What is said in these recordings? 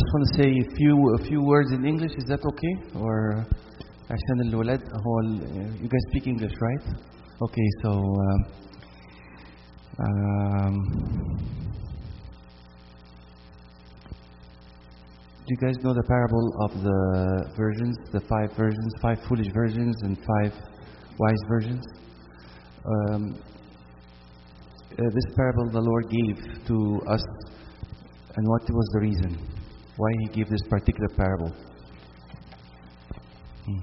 just want to say a few a few words in English. Is that okay? Or عشان الولاد هو ال- you guys speak English, right? Okay, so um, um, do you guys know the parable of the virgins, the five virgins, five foolish virgins and five wise virgins? Um, uh, this parable the Lord gave to us, and what was the reason why He gave this particular parable? Hmm.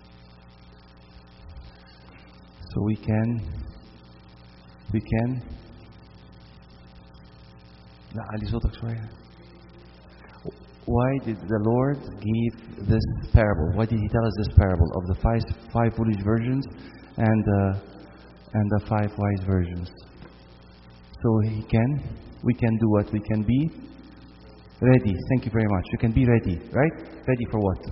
So we can, we can. لا علي صوتك شوية. Why did the Lord give this parable? Why did He tell us this parable of the five five foolish virgins and uh, and the five wise virgins? So He can, we can do what we can be ready. Thank you very much. You can be ready, right? Ready for what?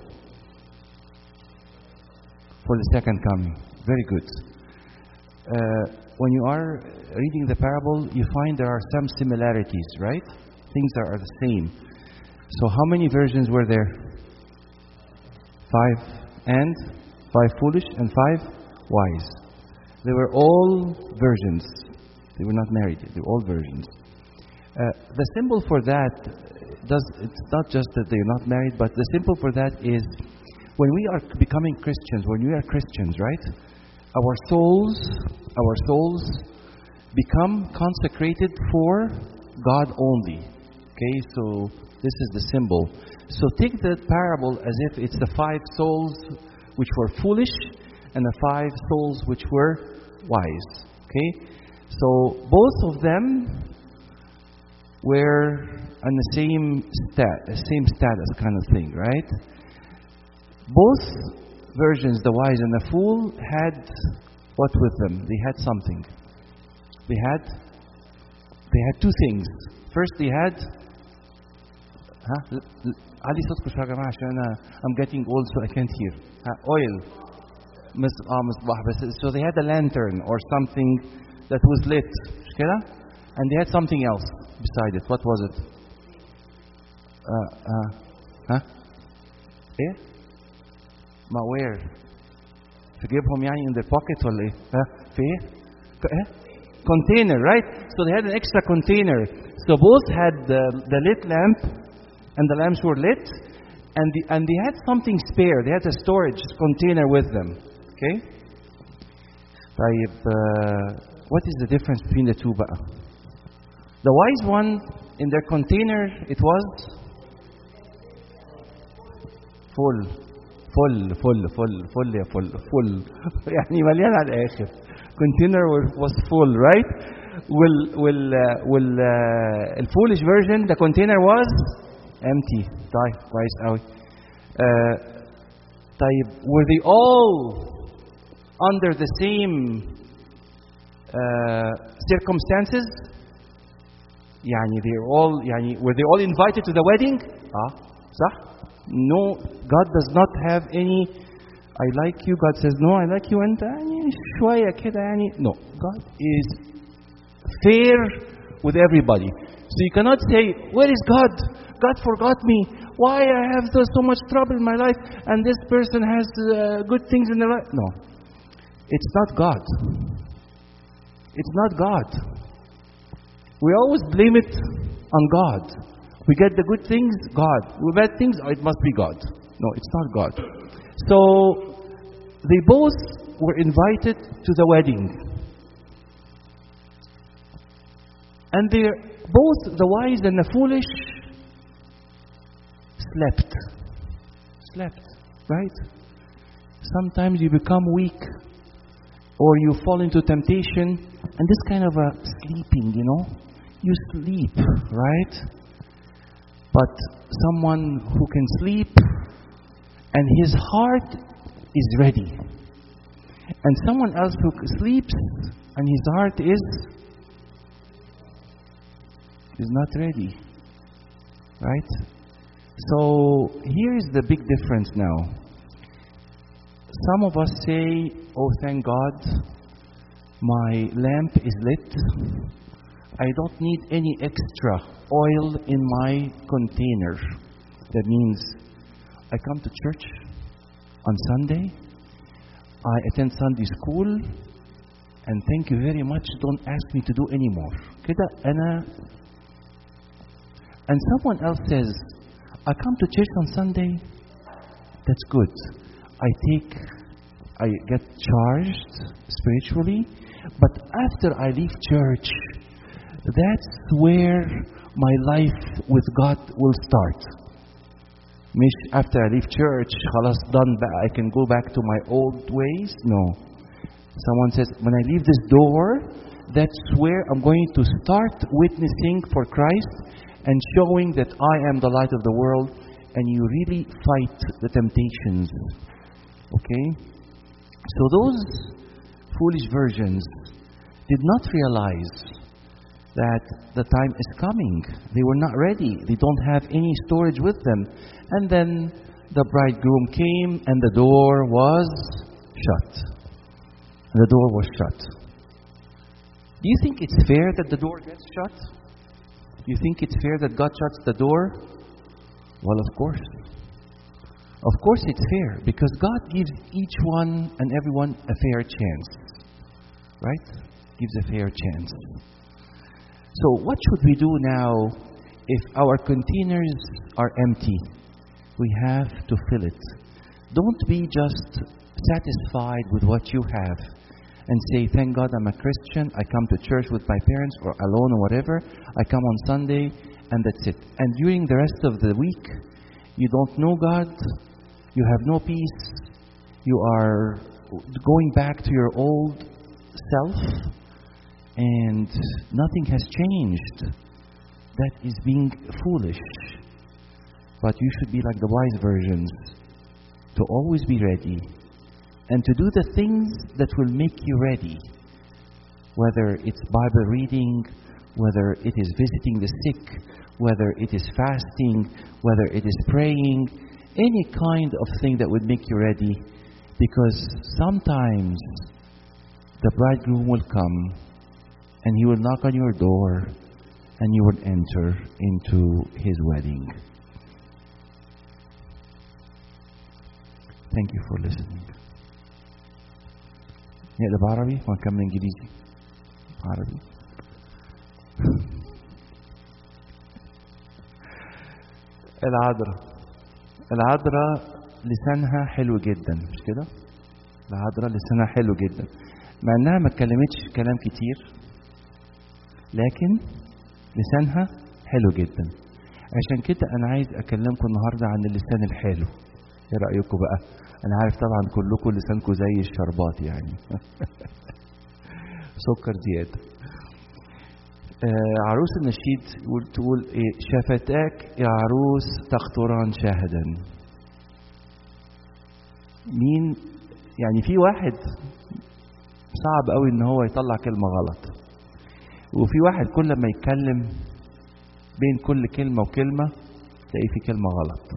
For the second coming. Very good. Uh, when you are reading the parable, you find there are some similarities, right? Things that are the same. So, how many versions were there? Five. And? Five foolish and five wise. They were all virgins. They were not married, they were all virgins. Uh, the symbol for that does it's not just that they're not married, but the symbol for that is when we are becoming Christians, when we are Christians, right? Our souls, our souls become consecrated for God only. Okay, so this is the symbol. So take the parable as if it's the five souls which were foolish and the five souls which were wise. Okay? So both of them were on the same stat, same status kind of thing, right? Both versions, the wise and the fool, had what with them? They had something. They had they had two things. First, they had ها ل- ل- علي صوتكم شوية يا جماعة عشان أنا I'm getting old so I can't hear. ها oil. مص... اه مصباح بس so they had a lantern or something that was lit مش كده؟ And they had something else beside it. What was it? Uh, uh, ها؟ ايه؟ ما where؟ في جيبهم يعني in their pocket ولا ايه؟ ها؟ في ايه؟ ك- ايه؟ Container, right? So they had an extra container. So both had the, the lit lamp and the lamps were lit and, the, and they had something spare. They had a storage container with them. Okay? طيب uh, what is the difference between the two بقى? The wise one in their container it was full full full full full يا full full يعني مليان على الآخر container was- was full right وال وال وال uh, الفولش version the container was empty طيب كويس قوي uh, طيب were they all under the same uh, circumstances يعني they all يعني were they all invited to the wedding اه صح no God does not have any I like you God says no I like you انت يعني شوية كده يعني no God is fair with everybody so you cannot say where is God God forgot me why I have so so much trouble in my life and this person has uh, good things in their life no it's not God it's not God we always blame it on God. We get the good things, God. We bad things, oh, it must be God. No, it's not God. So they both were invited to the wedding. And they both the wise and the foolish slept. Slept, right? Sometimes you become weak or you fall into temptation and this kind of a sleeping, you know, you sleep, right? But someone who can sleep and his heart is ready. And someone else who sleeps and his heart is is not ready. Right? So here is the big difference now. Some of us say, Oh, thank God, my lamp is lit. I don't need any extra oil in my container. That means I come to church on Sunday, I attend Sunday school, and thank you very much. Don't ask me to do any more. كده أنا and someone else says, I come to church on Sunday, that's good. I take, I get charged spiritually, but after I leave church, that's where my life with God will start. مش after I leave church, خلاص done بقى, I can go back to my old ways. No. Someone says, when I leave this door, that's where I'm going to start witnessing for Christ and showing that I am the light of the world and you really fight the temptations. Okay? So those foolish virgins did not realize that the time is coming. They were not ready. They don't have any storage with them. And then the bridegroom came and the door was shut. The door was shut. Do you think it's fair that the door gets shut? You think it's fair that God shuts the door? Well, of course. Of course, it's fair because God gives each one and everyone a fair chance. Right? Gives a fair chance. So, what should we do now if our containers are empty? We have to fill it. Don't be just satisfied with what you have and say, Thank God I'm a Christian. I come to church with my parents or alone or whatever. I come on Sunday and that's it. And during the rest of the week, you don't know God, you have no peace, you are going back to your old self, and nothing has changed. That is being foolish. But you should be like the wise virgins to always be ready and to do the things that will make you ready. Whether it's Bible reading, whether it is visiting the sick, whether it is fasting, whether it is praying, any kind of thing that would make you ready. Because sometimes the bridegroom will come and he will knock on your door and you will enter into his wedding. Thank you for listening. نقلب عربي ونكمل انجليزي عربي العذراء العذراء لسانها حلو جدا مش كده العذراء لسانها حلو جدا مع انها ما اتكلمتش كلام كتير لكن لسانها حلو جدا عشان كده انا عايز اكلمكم النهارده عن اللسان الحلو ايه رايكم بقى انا عارف طبعا كلكم لسانكم زي الشربات يعني سكر زياده آه عروس النشيد يقول تقول ايه شفتاك يا عروس تخطران شاهدا مين يعني في واحد صعب قوي ان هو يطلع كلمه غلط وفي واحد كل ما يتكلم بين كل كلمه وكلمه تلاقي في كلمه غلط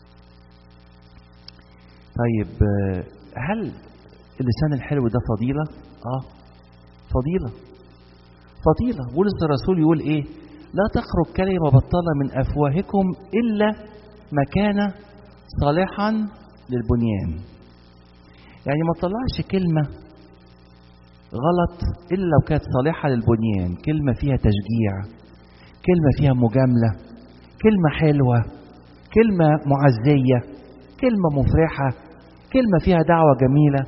طيب هل اللسان الحلو ده فضيلة؟ آه فضيلة فضيلة بولس الرسول يقول إيه؟ لا تخرج كلمة بطالة من أفواهكم إلا ما كان صالحا للبنيان يعني ما تطلعش كلمة غلط إلا لو كانت صالحة للبنيان كلمة فيها تشجيع كلمة فيها مجاملة كلمة حلوة كلمة معزية كلمة مفرحة كلمة فيها دعوة جميلة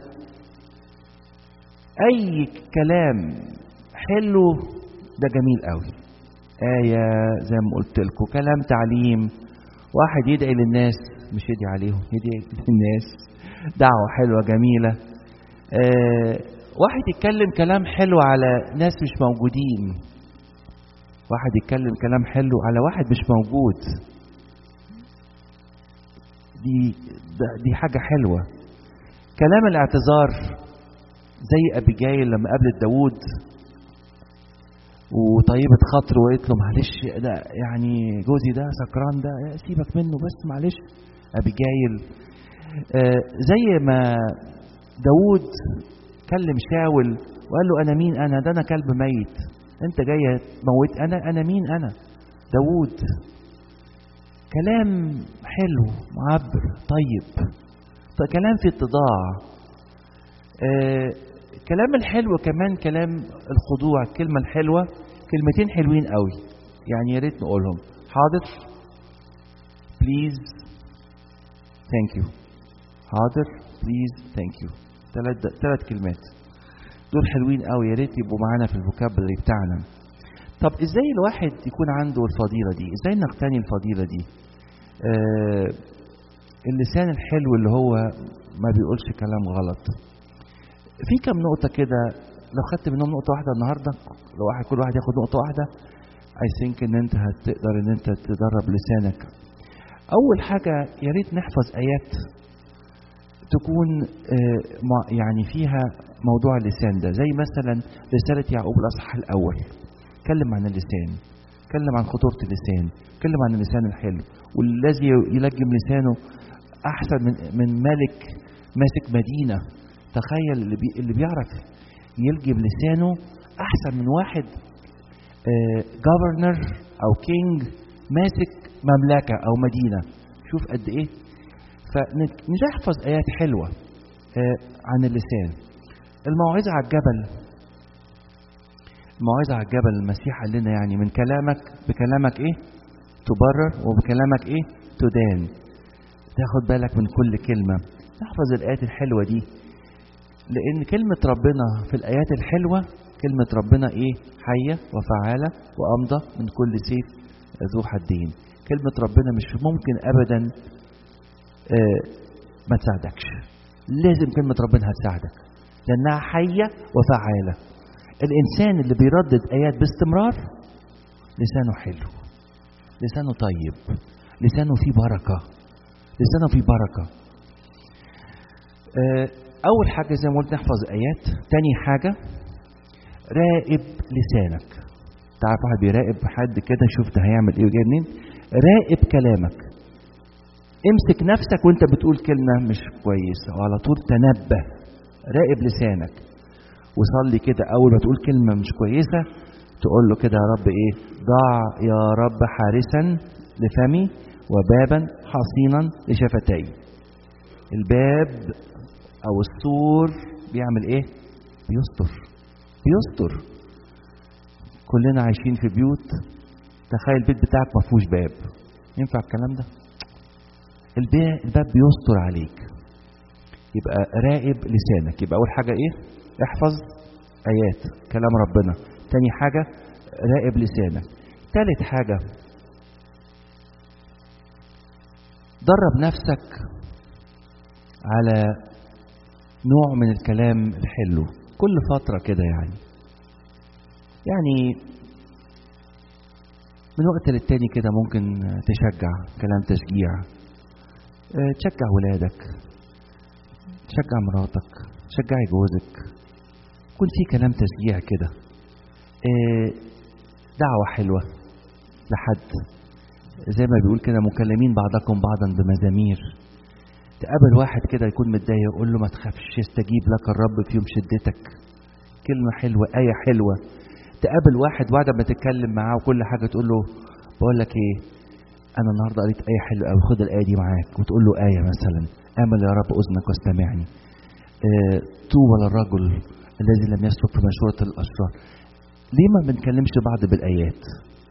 أي كلام حلو ده جميل قوي آية زي ما قلت لكم كلام تعليم واحد يدعي للناس مش يدعي عليهم يدعي للناس دعوة حلوة جميلة آه واحد يتكلم كلام حلو على ناس مش موجودين واحد يتكلم كلام حلو على واحد مش موجود دي دي حاجة حلوة كلام الاعتذار زي أبيجايل لما قابلت داوود وطيبة خاطره وقالت له معلش ده يعني جوزي ده سكران ده سيبك منه بس معلش أبيجايل آه زي ما داوود كلم شاول وقال له أنا مين أنا ده أنا كلب ميت أنت جاي تموت أنا أنا مين أنا داوود كلام حلو معبر طيب ط- كلام في اتضاع آه كلام الحلو كمان كلام الخضوع الكلمة الحلوة كلمتين حلوين قوي يعني يا ريت نقولهم حاضر بليز ثانك يو حاضر بليز ثانك يو ثلاث ثلاث كلمات دول حلوين قوي يا ريت يبقوا معانا في الفوكابلري بتاعنا طب ازاي الواحد يكون عنده الفضيلة دي ازاي نقتني الفضيلة دي آه اللسان الحلو اللي هو ما بيقولش كلام غلط في كم نقطة كده لو خدت منهم نقطة واحدة النهاردة لو واحد كل واحد ياخد نقطة واحدة I think ان انت هتقدر ان انت تدرب لسانك اول حاجة يا ريت نحفظ ايات تكون آه، مع- يعني فيها موضوع اللسان ده زي مثلا رسالة يعقوب الأصحاح الأول اتكلم عن اللسان اتكلم عن خطورة اللسان اتكلم عن اللسان الحلو والذي يلجم لسانه أحسن من من ملك ماسك مدينة تخيل اللي, بي اللي بيعرف يلجم لسانه أحسن من واحد جفرنر أو كينج ماسك مملكة أو مدينة شوف قد إيه فنحفظ آيات حلوة آه، عن اللسان الموعظة على الجبل الموعظة على الجبل المسيح قال لنا يعني من كلامك بكلامك ايه تبرر وبكلامك ايه تدان تاخد بالك من كل كلمة نحفظ الآيات الحلوة دي لأن كلمة ربنا في الآيات الحلوة كلمة ربنا ايه حية وفعالة وأمضى من كل سيف ذو حدين كلمة ربنا مش ممكن أبدا آه، ما تساعدكش لازم كلمة ربنا هتساعدك لأنها حية وفعالة الإنسان اللي بيردد آيات باستمرار لسانه حلو لسانه طيب لسانه فيه بركة لسانه فيه بركة آه، أول حاجة زي ما قلت نحفظ آيات تاني حاجة راقب لسانك تعرف واحد بيراقب حد كده شوف ده هيعمل ايه وجاي منين راقب كلامك امسك نفسك وانت بتقول كلمة مش كويسة وعلى طول تنبه راقب لسانك وصلي كده أول ما تقول كلمة مش كويسة تقول له كده يا رب إيه ضع يا رب حارسا لفمي وبابا حصينا لشفتي الباب أو السور بيعمل إيه بيستر بيستر كلنا عايشين في بيوت تخيل البيت بتاعك ما فيهوش باب ينفع الكلام ده الباب الباب بيستر عليك يبقى راقب لسانك يبقى اول حاجه ايه احفظ ايات كلام ربنا تاني حاجه راقب لسانك تالت حاجه درب نفسك على نوع من الكلام الحلو كل فتره كده يعني يعني من وقت للتاني كده ممكن تشجع كلام تشجيع اه، تشجع ولادك تشجع مراتك تشجعي جوزك يكون في كلام تشجيع كده اه، دعوة حلوة لحد زي ما بيقول كده مكلمين بعضكم بعضا بمزامير تقابل واحد كده يكون متضايق يقول له ما تخافش يستجيب لك الرب في يوم شدتك كلمة حلوة آية حلوة تقابل واحد بعد ما تتكلم معاه وكل حاجة تقول له بقول لك ايه انا النهارده قريت آية حلوة قوي خد الآية دي معاك وتقول له آية مثلا آمل يا رب أذنك واستمعني آه، طوبى للرجل الذي لم يسلك في مشورة الأشرار ليه ما بنكلمش بعض بالآيات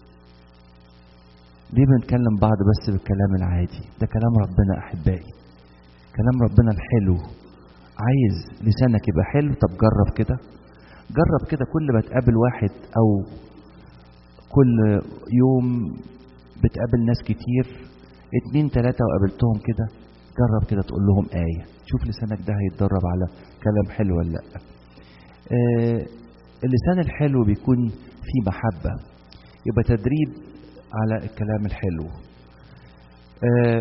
ليه بنكلم بعض بس بالكلام العادي ده كلام ربنا أحبائي كلام ربنا الحلو عايز لسانك يبقى حلو طب جرب كده جرب كده كل ما تقابل واحد او كل يوم بتقابل ناس كتير اتنين تلاتة وقابلتهم كده جرب كده تقول لهم آية شوف لسانك ده هيتدرب على كلام حلو ولا لأ آه اللسان الحلو بيكون فيه محبة يبقى تدريب على الكلام الحلو آه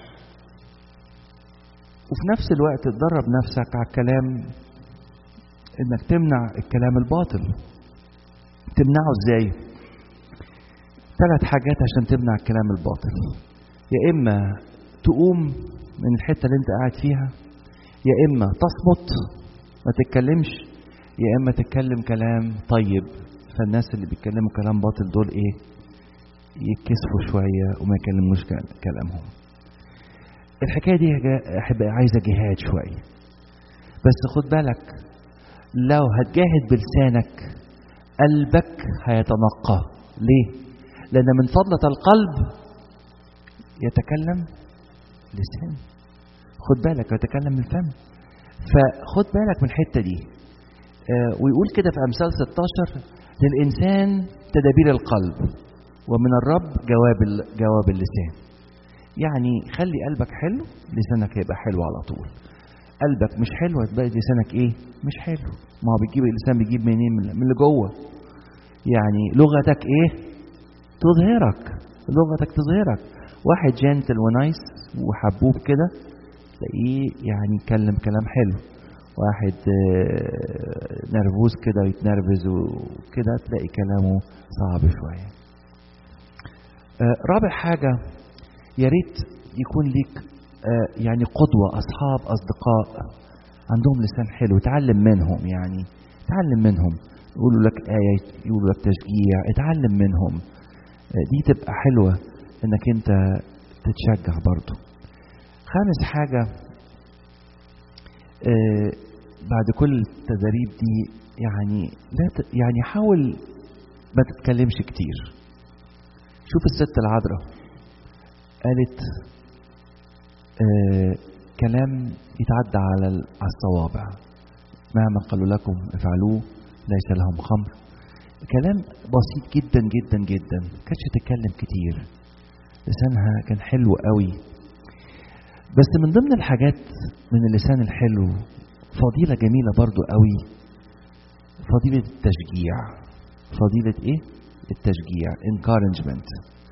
وفي نفس الوقت تدرب نفسك على الكلام انك تمنع الكلام الباطل تمنعه ازاي ثلاث حاجات عشان تمنع الكلام الباطل يا اما تقوم من الحته اللي انت قاعد فيها يا اما تصمت ما تتكلمش يا اما تتكلم كلام طيب فالناس اللي بيتكلموا كلام باطل دول ايه يتكسفوا شوية وما يكلموش كلامهم الحكاية دي أحب عايزة جهاد شوية بس خد بالك لو هتجاهد بلسانك قلبك هيتنقى ليه؟ لأن من فضلة القلب يتكلم لسان خد بالك يتكلم الفم فخد بالك من الحتة دي آه ويقول كده في أمثال 16 للإنسان تدابير القلب ومن الرب جواب جواب اللسان يعني خلي قلبك حلو لسانك هيبقى حلو على طول قلبك مش حلو هتلاقي لسانك ايه مش حلو ما هو بيجيب اللسان بيجيب منين من اللي جوه يعني لغتك ايه تظهرك لغتك تظهرك واحد جنتل ونايس وحبوب كده تلاقيه يعني يتكلم كلام حلو واحد نرفوز كده ويتنرفز وكده تلاقي كلامه صعب شويه رابع حاجه يا ريت يكون ليك يعني قدوة أصحاب أصدقاء عندهم لسان حلو تعلم منهم يعني تعلم منهم يقولوا لك آية يقولوا لك تشجيع اتعلم منهم دي تبقى حلوة انك انت تتشجع برضو خامس حاجة آه بعد كل التدريب دي يعني لا ت... يعني حاول ما تتكلمش كتير شوف الست العذراء قالت آه كلام يتعدى على على الصوابع مهما قالوا لكم افعلوه ليس لهم خمر كلام بسيط جدا جدا جدا كانتش تتكلم كتير لسانها كان حلو قوي بس من ضمن الحاجات من اللسان الحلو فضيلة جميلة برضو قوي فضيلة التشجيع فضيلة ايه التشجيع encouragement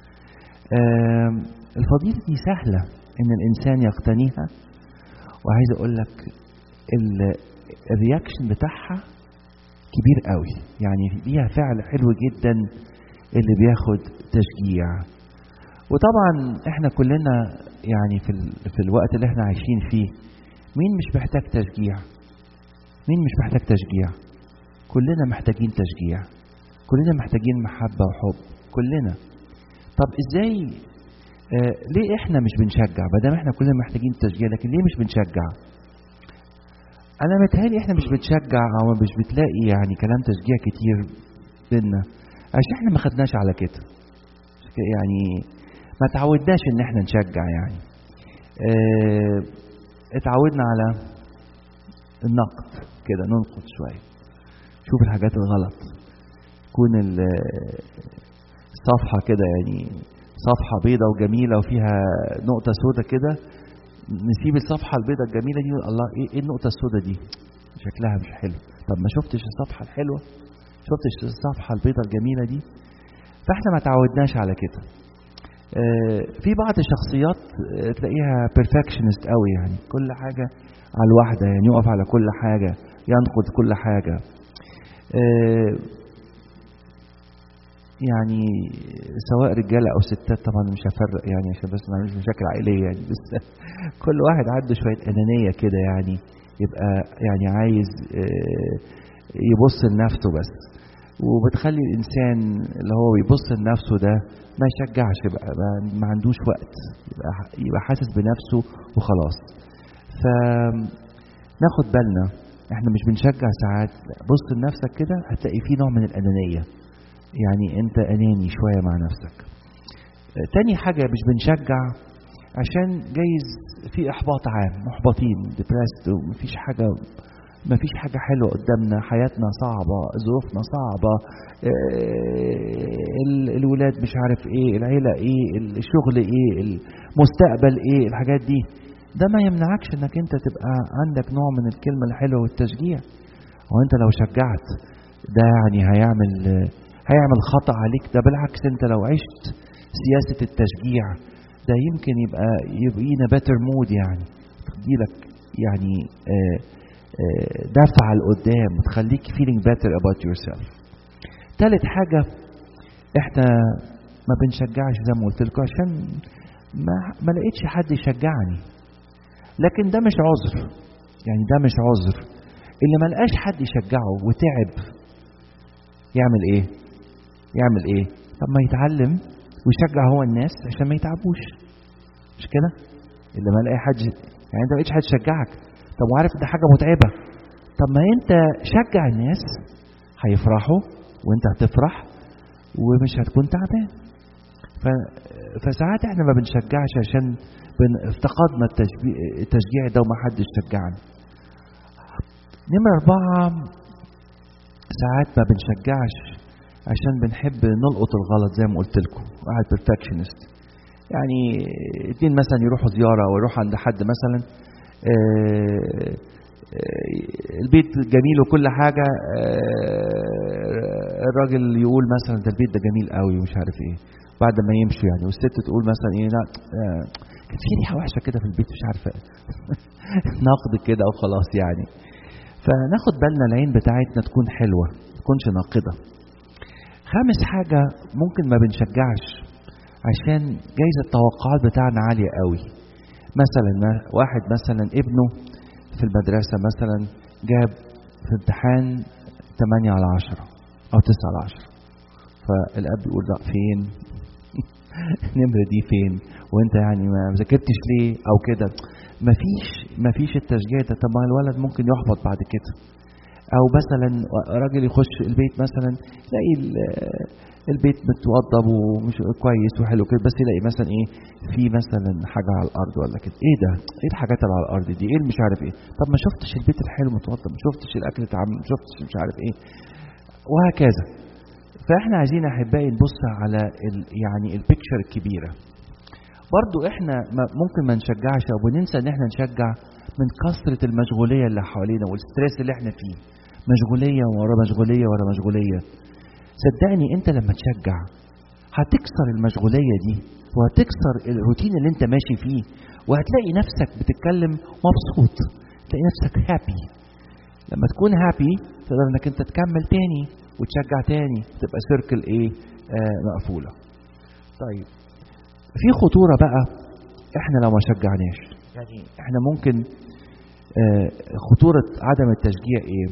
الفضيلة دي سهلة ان الانسان يقتنيها وعايز اقول لك الرياكشن بتاعها كبير قوي يعني ليها فعل حلو جدا اللي بياخد تشجيع وطبعا احنا كلنا يعني في ال... في الوقت اللي احنا عايشين فيه مين مش محتاج تشجيع مين مش محتاج تشجيع كلنا محتاجين تشجيع كلنا محتاجين محبة وحب كلنا طب ازاي آه ليه احنا مش بنشجع ما دام احنا كلنا محتاجين تشجيع لكن ليه مش بنشجع انا متهيألي احنا مش بنشجع او مش بتلاقي يعني كلام تشجيع كتير بينا عشان احنا ما خدناش على كده يعني ما تعودناش ان احنا نشجع يعني اه اتعودنا على النقد كده ننقد شويه شوف الحاجات الغلط تكون الصفحة كده يعني صفحة بيضة وجميلة وفيها نقطة سودة كده نسيب الصفحة البيضة الجميلة دي الله ايه, إيه النقطة السودة دي شكلها مش حلو طب ما شفتش الصفحة الحلوة شفتش الصفحة البيضة الجميلة دي فاحنا ما تعودناش على كده اه في بعض الشخصيات اه تلاقيها بيرفكشنست قوي يعني كل حاجة على الواحدة يعني يقف على كل حاجة ينقد كل حاجة اه يعني سواء رجاله او ستات طبعا مش هفرق يعني عشان بس ما نعملش مشاكل عائليه يعني بس كل واحد عنده شويه انانيه كده يعني يبقى يعني عايز يبص لنفسه بس وبتخلي الانسان اللي هو بيبص لنفسه ده ما يشجعش يبقى ما عندوش وقت يبقى يبقى حاسس بنفسه وخلاص فناخد بالنا احنا مش بنشجع ساعات بص لنفسك كده هتلاقي فيه نوع من الانانيه يعني انت اناني شويه مع نفسك تاني حاجه مش بنشجع عشان جايز في احباط عام محبطين ديبرست ومفيش حاجه مفيش حاجه حلوه قدامنا حياتنا صعبه ظروفنا صعبه الولاد مش عارف ايه العيله ايه الشغل ايه المستقبل ايه الحاجات دي ده ما يمنعكش انك انت تبقى عندك نوع من الكلمه الحلوه والتشجيع وانت لو شجعت ده يعني هيعمل هيعمل خطأ عليك ده بالعكس انت لو عشت سياسة التشجيع ده يمكن يبقى يبقينا better mood يعني تديلك يعني آآ آآ دفعة لقدام وتخليك feeling better about yourself تالت حاجة احنا ما بنشجعش زي ما قلت لكم عشان ما, ما لقيتش حد يشجعني لكن ده مش عذر يعني ده مش عذر اللي ما لقاش حد يشجعه وتعب يعمل ايه يعمل ايه طب ما يتعلم ويشجع هو الناس عشان ما يتعبوش مش كده اللي ما الاقي حد يعني انت ما لقيتش حد يشجعك طب وعارف ده حاجه متعبه طب ما انت شجع الناس هيفرحوا وانت هتفرح ومش هتكون تعبان ف... فساعات احنا ما بنشجعش عشان بن... افتقدنا التشبي... التشجيع ده وما حدش شجعنا نمرة أربعة ساعات ما بنشجعش عشان بنحب نلقط الغلط زي ما قلت لكم واحد بيرفكشنست يعني اتنين مثلا يروحوا زيارة أو يروحوا عند حد مثلا آه، آه، البيت جميل وكل حاجة آه، الراجل يقول مثلا ده البيت ده جميل قوي ومش عارف ايه بعد ما يمشوا يعني والست تقول مثلا ايه لا آه، كان في ريحة وحشة كده في البيت مش عارفة نقد كده وخلاص يعني فناخد بالنا العين بتاعتنا تكون حلوة ما تكونش ناقدة خامس حاجة ممكن ما بنشجعش عشان جايز التوقعات بتاعنا عالية قوي مثلا ما- واحد مثلا ابنه في المدرسة مثلا جاب في امتحان 8 على 10 أو 9 على 10 فالأب يقول لا فين النمرة دي فين وانت يعني ما ذاكرتش ليه أو كده مفيش مفيش التشجيع ده طب ما الولد ممكن يحبط بعد كده او مثلا راجل يخش البيت مثلا يلاقي ال- البيت متوضب ومش كويس وحلو كده بس يلاقي مثلا ايه في مثلا حاجه على الارض ولا كده ايه ده ايه الحاجات اللي على الارض دي ايه اللي مش عارف ايه طب ما شفتش البيت الحلو متوضب ما شفتش الاكل اتعمل ما شفتش مش عارف ايه وهكذا فاحنا عايزين احبائي نبص على ال يعني البيكتشر الكبيره برضو احنا ما- ممكن ما نشجعش او بننسى ان احنا نشجع من كثرة المشغولية اللي حوالينا والستريس اللي احنا فيه مشغولية ورا مشغولية ورا مشغولية صدقني انت لما تشجع هتكسر المشغولية دي وهتكسر الروتين اللي انت ماشي فيه وهتلاقي نفسك بتتكلم مبسوط تلاقي نفسك هابي لما تكون هابي تقدر انك انت تكمل تاني وتشجع تاني تبقى سيركل ايه آه مقفولة طيب في خطورة بقى احنا لو ما شجعناش يعني احنا ممكن آه خطورة عدم التشجيع ايه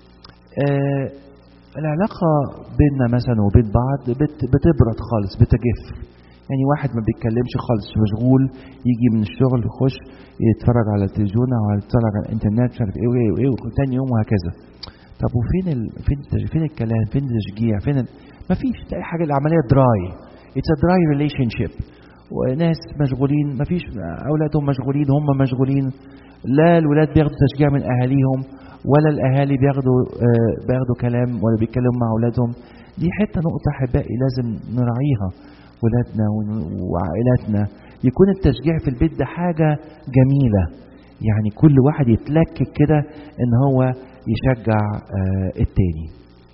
آه العلاقة بيننا مثلا وبين بعض بت بتبرد خالص بتجف يعني واحد ما بيتكلمش خالص مشغول يجي من الشغل يخش يتفرج على التلفزيون او يتفرج على الانترنت مش عارف ايه وايه وايه وتاني يوم وهكذا طب وفين ال... فين التج... فين الكلام فين التشجيع فين ال... مفيش تلاقي حاجه العمليه دراي اتس ا دراي ريليشن شيب وناس مشغولين مفيش اولادهم مشغولين هم مشغولين لا الولاد بياخدوا تشجيع من اهاليهم ولا الاهالي بياخدوا آه بياخدوا كلام ولا بيتكلموا مع اولادهم دي حته نقطه احبائي لازم نراعيها ولادنا وعائلاتنا يكون التشجيع في البيت ده حاجه جميله يعني كل واحد يتلكك كده ان هو يشجع آه التاني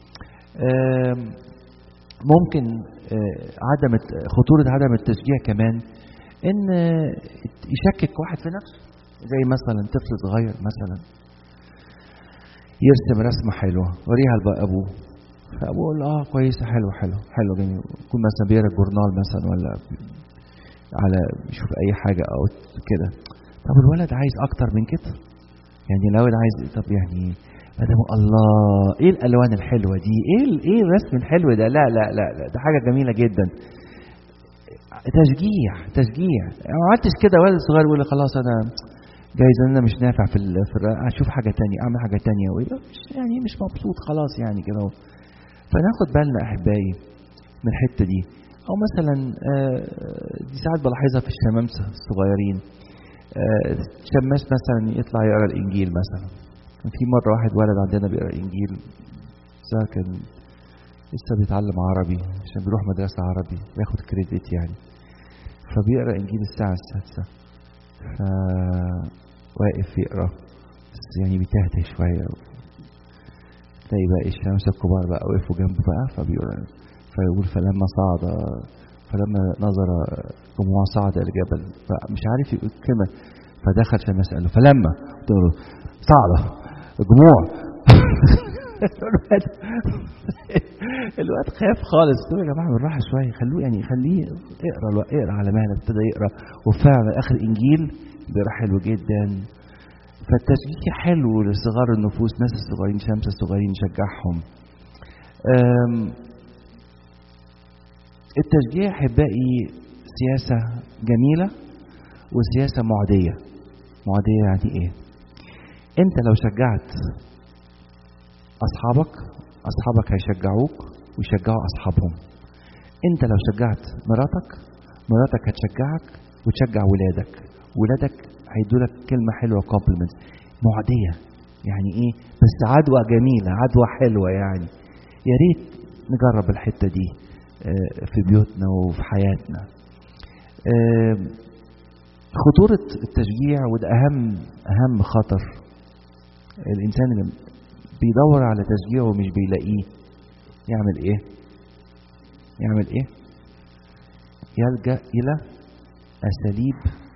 ممكن عدم خطورة عدم التشجيع كمان ان يشكك واحد في نفسه زي مثلا طفل صغير مثلا يرسم رسمة حلوة وريها لأبوه فأبوه يقول اه كويسة حلوة حلوة حلوة جميل يكون مثلا بيقرا جورنال مثلا ولا على يشوف أي حاجة أو كده طب الولد عايز أكتر من كده يعني الولد عايز طب يعني مدام الله ايه الالوان الحلوه دي ايه ايه الرسم الحلو ده لا لا لا, لا ده حاجه جميله جدا تشجيع تشجيع ما عملتش كده ولد صغير يقول خلاص انا جايز انا مش نافع في ال... في الر... اشوف حاجه تانية اعمل حاجه تانية ويبقى مش يعني مش مبسوط خلاص يعني كده فناخد بالنا احبائي من الحته دي او مثلا دي ساعات بلاحظها في الشمامسه الصغيرين شماس مثلا يطلع يقرا الانجيل مثلا كان في مرة واحد ولد عندنا بيقرا إنجيل ده كان لسه بيتعلم عربي عشان بيروح مدرسة عربي ياخد كريدت يعني فبيقرا إنجيل الساعة السادسة ف واقف يقرا بس يعني بيتهته شوية تلاقي باقي الشمس الكبار بقى وقفوا جنبه بقى فبيقول فيقول فلما صعد فلما نظر جموع صعد الجبل فمش عارف يقول كلمة فدخل شماس قال له فلما قلت له صعدة الجموع الواد الواد خاف خالص قلت له يا جماعه بالراحه شويه خلوه يعني خليه اقرا اقرا على مهلك ابتدى يقرا وفعلا اخر انجيل بيقرا حلو جدا فالتشجيع حلو لصغار النفوس ناس الصغيرين شمس الصغيرين نشجعهم التشجيع احبائي سياسه جميله وسياسه معديه معديه يعني ايه انت لو شجعت اصحابك اصحابك هيشجعوك ويشجعوا اصحابهم انت لو شجعت مراتك مراتك هتشجعك وتشجع ولادك ولادك هيدوا لك كلمه حلوه كومبلمنت معديه يعني ايه بس عدوى جميله عدوى حلوه يعني يا ريت نجرب الحته دي آه، في بيوتنا وفي حياتنا آه، خطوره التشجيع وده اهم اهم خطر الانسان اللي بيدور على تشجيع ومش بيلاقيه يعمل ايه يعمل ايه يلجا الى اساليب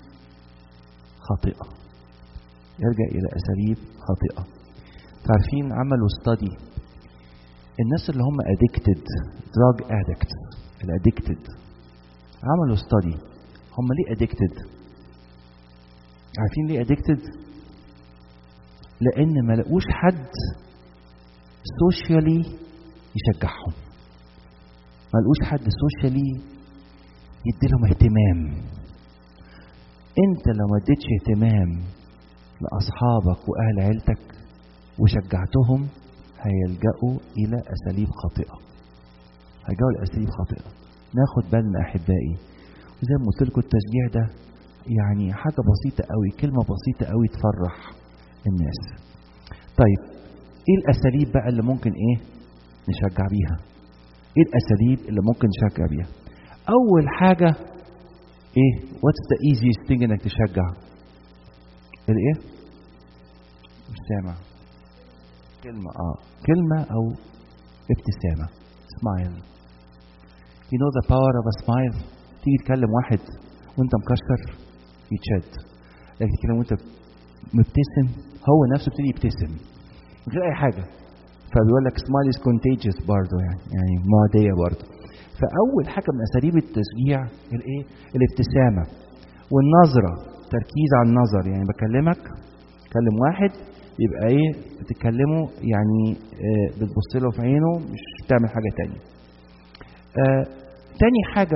خاطئه يلجا الى اساليب خاطئه عارفين عملوا ستادي الناس اللي هم addicted drug addicts الادكتد عملوا ستادي هم ليه addicted عارفين ليه addicted لان ما لقوش حد سوشيالي يشجعهم ما لقوش حد سوشيالي يديلهم اهتمام انت لو ما اديتش اهتمام لاصحابك واهل عيلتك وشجعتهم هيلجأوا الى اساليب خاطئه هيلجأوا لاساليب خاطئه ناخد بالنا احبائي وزي ما قلت لكم التشجيع ده يعني حاجه بسيطه قوي كلمه بسيطه قوي تفرح الناس طيب ايه الاساليب بقى اللي ممكن ايه نشجع بيها ايه الاساليب اللي ممكن نشجع بيها اول حاجه ايه what's the easiest thing انك تشجع الايه مش سامع كلمة اه كلمة او ابتسامة smile you know the power of a smile تيجي تكلم واحد وانت مكشر يتشد لكن تتكلم وانت مبتسم هو نفسه يبتدي يبتسم من غير اي حاجة فبيقول لك smile is contagious برضه يعني يعني معدية برضه فأول حاجة من أساليب التشجيع الإيه؟ الابتسامة والنظرة تركيز على النظر يعني بكلمك كلم واحد يبقى إيه بتتكلموا يعني آه بتبص له في عينه مش بتعمل حاجة تانية. آه تاني حاجة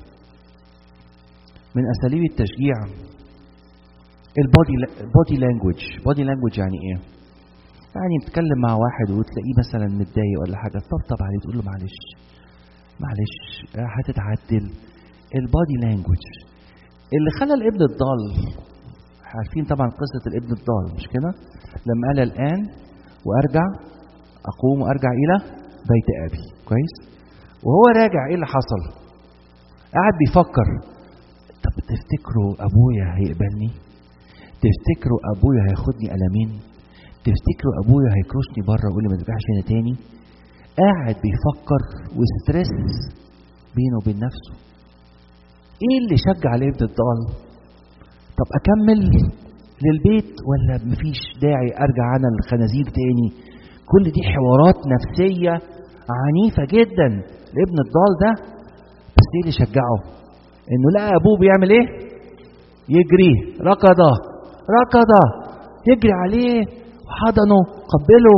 من أساليب التشجيع البودي بودي لانجوج بودي لانجوج يعني إيه؟ يعني بتتكلم مع واحد وتلاقيه مثلا متضايق ولا حاجة تطبطب عليه تقول له معلش معلش هتتعدل البادي لانجوج اللي خلى الابن الضال عارفين طبعا قصة الابن الضال مش كده لما قال الآن وأرجع أقوم وأرجع إلى بيت أبي كويس وهو راجع إيه اللي حصل قاعد بيفكر طب تفتكروا أبويا هيقبلني تفتكروا أبويا هياخدني ألمين تفتكروا أبويا هيكرشني بره ويقول لي ما ترجعش هنا تاني قاعد بيفكر وستريس بينه وبين نفسه ايه اللي شجع الابن الضال طب اكمل للبيت ولا مفيش داعي ارجع انا الخنازير تاني كل دي حوارات نفسية عنيفة جدا الابن الضال ده بس ايه اللي شجعه انه لقى ابوه بيعمل ايه يجري ركضه ركضه يجري عليه وحضنه قبله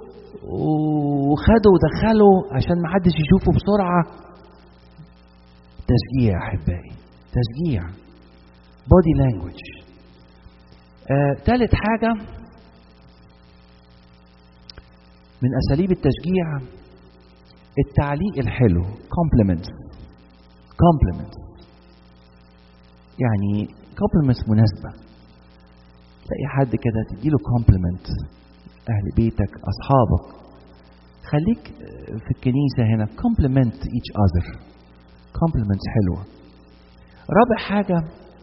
وخده ودخله عشان ما حدش يشوفه بسرعة تشجيع أحبائي تشجيع بودي لانجوج ثالث حاجة من أساليب التشجيع التعليق الحلو compliments compliments يعني compliments مناسبة تلاقي حد كده تديله compliment أهل بيتك أصحابك خليك في الكنيسة هنا compliment each other compliments حلوة رابع حاجة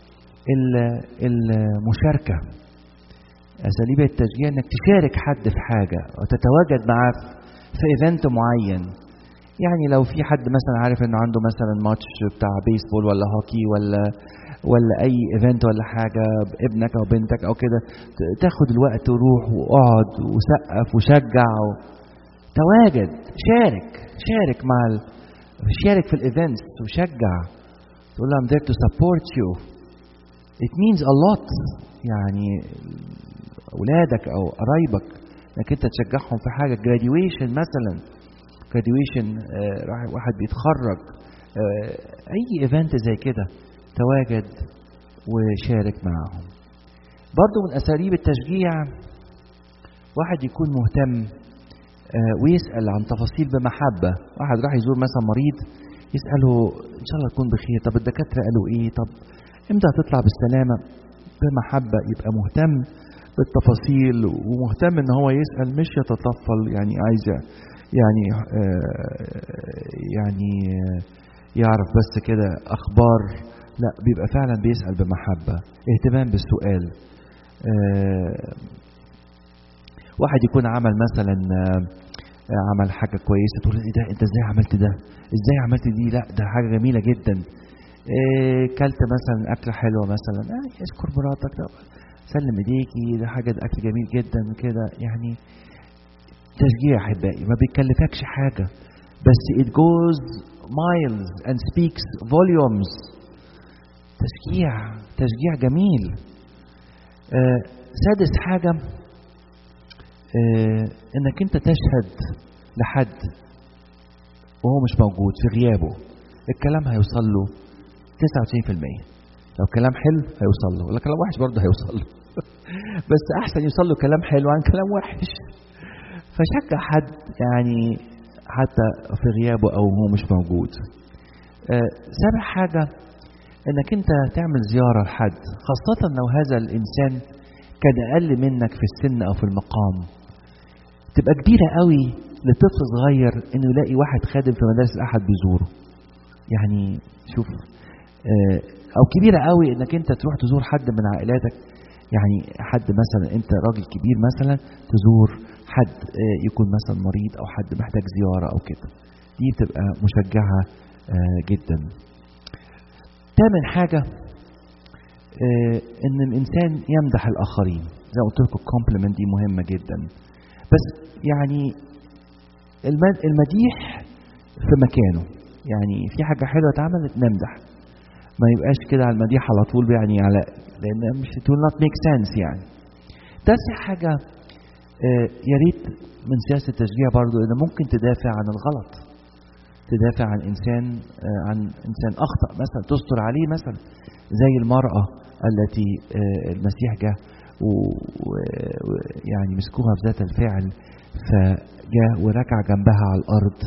المشاركة أساليب التشجيع إنك تشارك حد في حاجة وتتواجد معاه في إيفنت معين يعني لو في حد مثلا عارف إنه عنده مثلا ماتش بتاع بيسبول ولا هوكي ولا ولا أي إيفنت ولا حاجة ابنك أو بنتك أو كده تاخد الوقت وروح واقعد وسقف وشجع و... تواجد شارك شارك مع ال... شارك في الايفنتس وشجع تقول لهم there to support you it means a lot يعني اولادك او قرايبك انك انت تشجعهم في حاجه graduation مثلا graduation آه واحد بيتخرج آه، اي ايفنت زي كده تواجد وشارك معهم برضو من اساليب التشجيع واحد يكون مهتم آه، ويسال عن تفاصيل بمحبه واحد راح يزور مثلا مريض يساله ان شاء الله تكون بخير طب الدكاتره قالوا ايه طب امتى هتطلع بالسلامه بمحبه يبقى مهتم بالتفاصيل ومهتم ان هو يسال مش يتطفل يعني عايز يعني آه، يعني آه، يعرف بس كده اخبار لا بيبقى فعلا بيسال بمحبه اهتمام بالسؤال آه، واحد يكون عمل مثلا آه، آه، عمل حاجه كويسه تقول ايه ده انت ازاي عملت ده ازاي عملت دي لا ده حاجه جميله جدا إيه كلت مثلا اكله حلوه مثلا آه اشكر مراتك ده سلم ايديكي ده حاجه ده اكل جميل جدا كده يعني تشجيع احبائي ما بيكلفكش حاجه بس it goes miles and speaks volumes تشجيع تشجيع جميل آه سادس حاجه آه انك انت تشهد لحد وهو مش موجود في غيابه الكلام هيوصل له 99% لو كلام حلو هيوصل له ولو كلام وحش برضه هيوصل له بس احسن يوصل له كلام حلو عن كلام وحش فشجع حد يعني حتى في غيابه او هو مش موجود آه، سابع حاجه انك انت تعمل زياره لحد خاصه لو هذا الانسان كان اقل منك في السن او في المقام تبقى كبيره قوي لطفل صغير انه يلاقي واحد خادم في مدارس الاحد بيزوره يعني شوف آه، او كبيره قوي انك انت تروح تزور حد من عائلاتك يعني حد مثلا انت راجل كبير مثلا تزور حد آه، يكون مثلا مريض او حد محتاج زياره او كده دي بتبقى مشجعه آه، جدا تامن حاجه آه، ان الانسان يمدح الاخرين زي ما قلت لكم الكومبلمنت دي مهمه جدا بس يعني الم- المديح في مكانه يعني في حاجه حلوه اتعملت نمدح ما يبقاش كده على المديح على طول يعني على لان مش it will not make sense يعني تاسع حاجه آه، يا ريت من سياسه التشجيع برضو ان ممكن تدافع عن الغلط تدافع عن انسان آه، عن انسان اخطا مثلا تستر عليه مثلا زي المراه التي آه، المسيح جه ويعني مسكوها في ذات الفعل فجاء وركع جنبها على الارض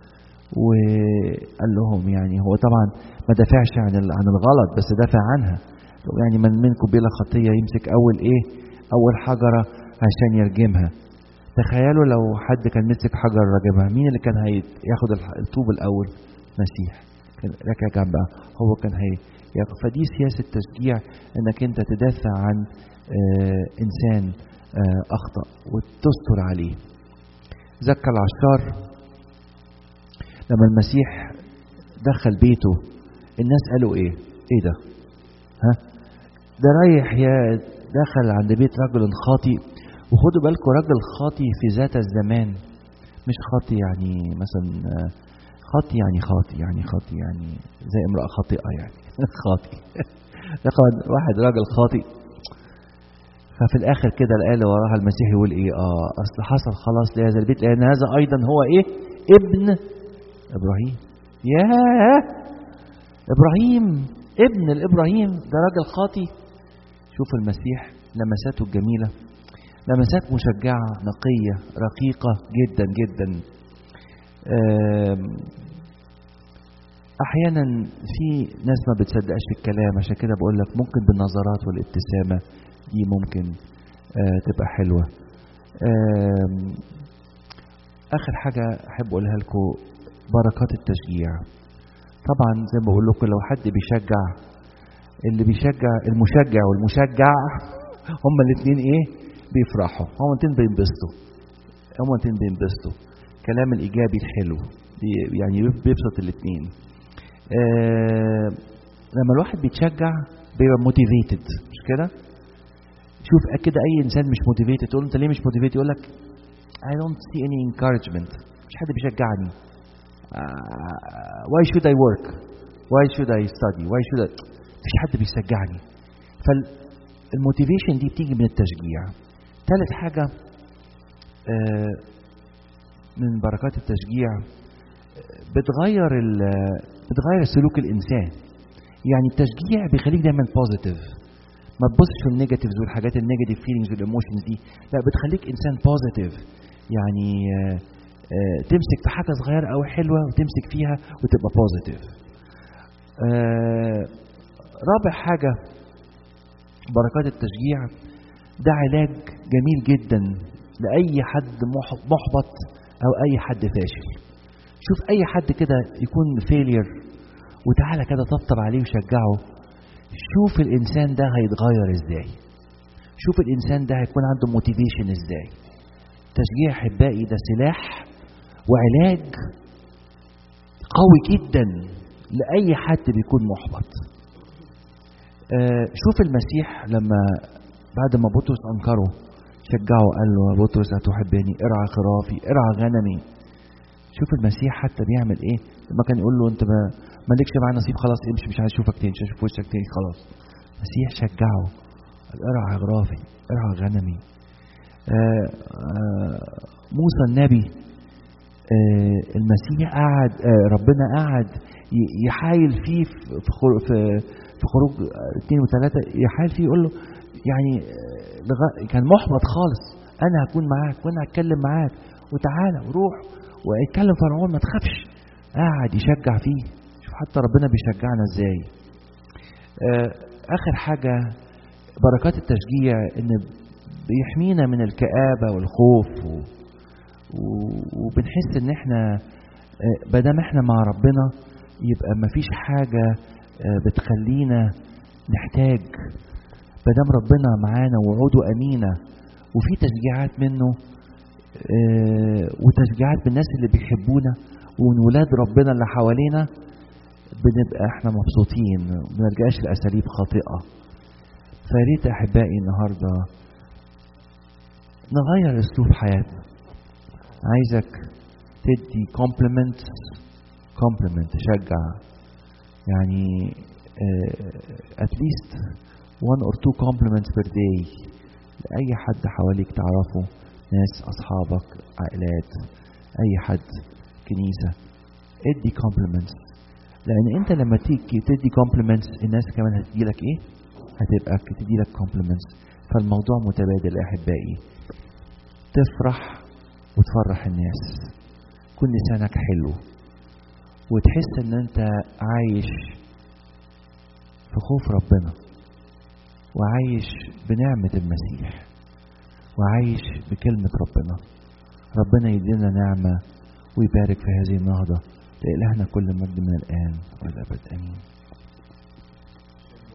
وقال لهم يعني هو طبعا ما دافعش عن ال- عن الغلط بس دافع عنها يعني من منكم بلا خطيه يمسك اول ايه اول حجره عشان يرجمها تخيلوا لو حد كان مسك حجر راجمها مين اللي كان هياخد الطوب الاول مسيح كان ركع جنبها هو كان هي ياخد- فدي سياسه تشجيع انك انت تدافع عن آه انسان آه اخطا وتستر عليه زكى العشار لما المسيح دخل بيته الناس قالوا ايه ايه ده ها ده رايح يا دخل عند بيت رجل خاطئ وخدوا بالكم راجل خاطئ في ذات الزمان مش خاطئ يعني مثلا آه، خاطئ يعني خاطئ يعني خاطئ يعني زي امرأة خاطئة يعني خاطئ ياخد واحد راجل خاطئ ففي الاخر كده لقى اللي وراها المسيح يقول ايه اه اصل حصل خلاص لهذا البيت لان هذا ايضا هو ايه ابن ابراهيم ياه ابراهيم ابن الابراهيم ده راجل خاطي شوف المسيح لمساته الجميله لمسات مشجعه نقيه رقيقه جدا جدا آم، احيانا في ناس ما بتصدقش في الكلام عشان كده بقول لك ممكن بالنظرات والابتسامه دي ممكن آه، تبقى حلوه آم، اخر حاجه احب اقولها لكم بركات التشجيع طبعا زي ما بقول لكم لو حد بيشجع اللي بيشجع المشجع والمشجع هما الاثنين ايه بيفرحوا هما الاثنين بينبسطوا هما الاثنين بينبسطوا كلام الايجابي الحلو بي- يعني بيبسط الاثنين آه لما الواحد بيتشجع بيبقى موتيفيتد مش كده شوف كده اي انسان مش موتيفيتد تقول له انت ليه مش موتيفيتد يقول لك I don't see any encouragement مش حد بيشجعني uh, why should I work why should I study why should I مفيش حد بيشجعني فالموتيفيشن دي بتيجي من التشجيع ثالث حاجة آه، من بركات التشجيع آه، بتغير ال- بتغير سلوك الانسان يعني التشجيع بيخليك دايما بوزيتيف ما تبصش في النيجاتيفز والحاجات النيجاتيف فيلينجز والايموشنز دي لا بتخليك انسان بوزيتيف يعني آه، آه، تمسك في حاجه صغيره او حلوه وتمسك فيها وتبقى بوزيتيف رابع حاجه بركات التشجيع ده علاج جميل جدا لاي حد مح- محبط او اي حد فاشل شوف اي حد كده يكون فيلير وتعالى كده طبطب عليه وشجعه شوف الانسان ده هيتغير ازاي شوف الانسان ده هيكون عنده موتيفيشن ازاي تشجيع احبائي ده سلاح وعلاج قوي جدا لاي حد بيكون محبط آه، شوف المسيح لما بعد ما بطرس انكره شجعه قال له يا بطرس هتحبني ارعى خرافي ارعى غنمي شوف المسيح حتى بيعمل ايه لما كان يقول له انت ما مالكش معايا نصيب خلاص امشي مش عايز اشوفك تاني مش عايز اشوف وشك تاني خلاص المسيح شجعه قال ارعى خرافي ارعى غنمي آه آه موسى النبي آه المسيح قعد آه ربنا قعد ي- يحايل فيه في في خر- في, في خروج آه، اثنين وثلاثة يحايل فيه يقول له يعني آه، لغا- كان محبط خالص انا هكون معاك وانا هتكلم معاك وتعالى وروح ويتكلم فرعون ما تخافش قاعد يشجع فيه شوف حتى ربنا بيشجعنا ازاي آه، اخر حاجه بركات التشجيع ان بيحمينا من الكآبة والخوف و... و... وبنحس ان احنا ما دام احنا مع ربنا يبقى مفيش حاجة آه، بتخلينا نحتاج ما دام ربنا معانا ووعوده أمينة وفي تشجيعات منه آه، وتشجيعات من الناس اللي بيحبونا ومن ولاد ربنا اللي حوالينا بنبقى احنا مبسوطين ما نلجاش لأساليب خاطئة فريت أحبائي النهارده نغير اسلوب حياتنا عايزك تدي كومبلمنت كومبلمنت تشجع يعني at least one or two compliments per day لأي حد حواليك تعرفه ناس أصحابك عائلات أي حد كنيسة ادي compliments لأن أنت لما تيجي تدي compliments الناس كمان هتديلك إيه؟ هتبقى تديلك compliments فالموضوع متبادل يا أحبائي تفرح وتفرح الناس كل لسانك حلو وتحس ان انت عايش في خوف ربنا وعايش بنعمة المسيح وعايش بكلمة ربنا ربنا يدينا نعمة ويبارك في هذه النهضة لإلهنا كل مجد من الآن والأبد آمين